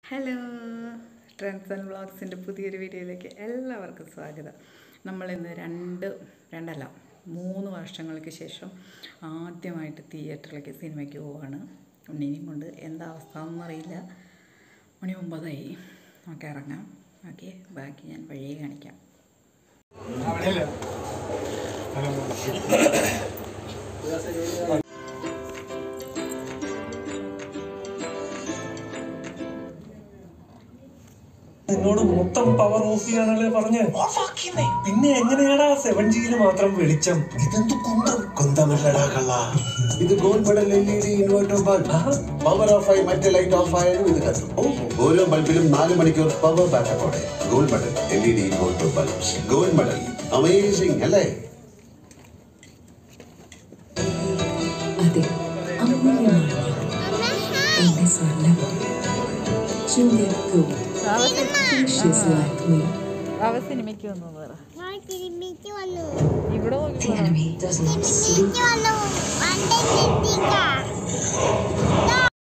Hello trends and വ്ളോഗ്സിൻ്റെ പുതിയൊരു വീഡിയോയിലേക്ക് എല്ലാവർക്കും സ്വാഗതം നമ്മളിന്ന് രണ്ട് രണ്ടല്ല മൂന്ന് വർഷങ്ങൾക്ക് ശേഷം ആദ്യമായിട്ട് തിയേറ്ററിലേക്ക് സിനിമയ്ക്ക് പോവാണ് ഉണ്ണിനെയും കൊണ്ട് എന്താ അവസ്ഥ എന്നറിയില്ല മണി ഒമ്പതായി നമുക്ക് ഇറങ്ങാം ഓക്കെ ബാക്കി ഞാൻ വഴിയെ കാണിക്കാം നിന്നോട് മൊത്തം പവർ ഓഫ് ചെയ്യാനല്ലേ പറഞ്ഞ് പിന്നെ എങ്ങനെയാടാ സെവൻ ജിയിൽ മാത്രം വെളിച്ചം ഇതെന്ത് കുന്തം കുന്തമല്ലടാ കള്ള ഇത് gold medal L E D inverter bulb power off ആയി മറ്റേ ലൈറ്റ് ഓഫ് ആയാലും ഇത് കത്തും ഓരോ ബൾബിലും നാല് മണിക്കൂർ പവർ ബാക്കപ്പോടെ gold medal L E D inverter bulbs gold medal amazing അല്ലേ അതെ അമൂല്യമാണ് എന്റെ സ്വർണം ചുണ്ടിക്കൂ precious like me. സിനിമയ്ക്ക് വന്നു പറ ഞാൻ തിരുമ്മിച്ച് വന്നു ഇവിടെ The enemy does not sleep. തിരുമ്മിച്ച് വന്നു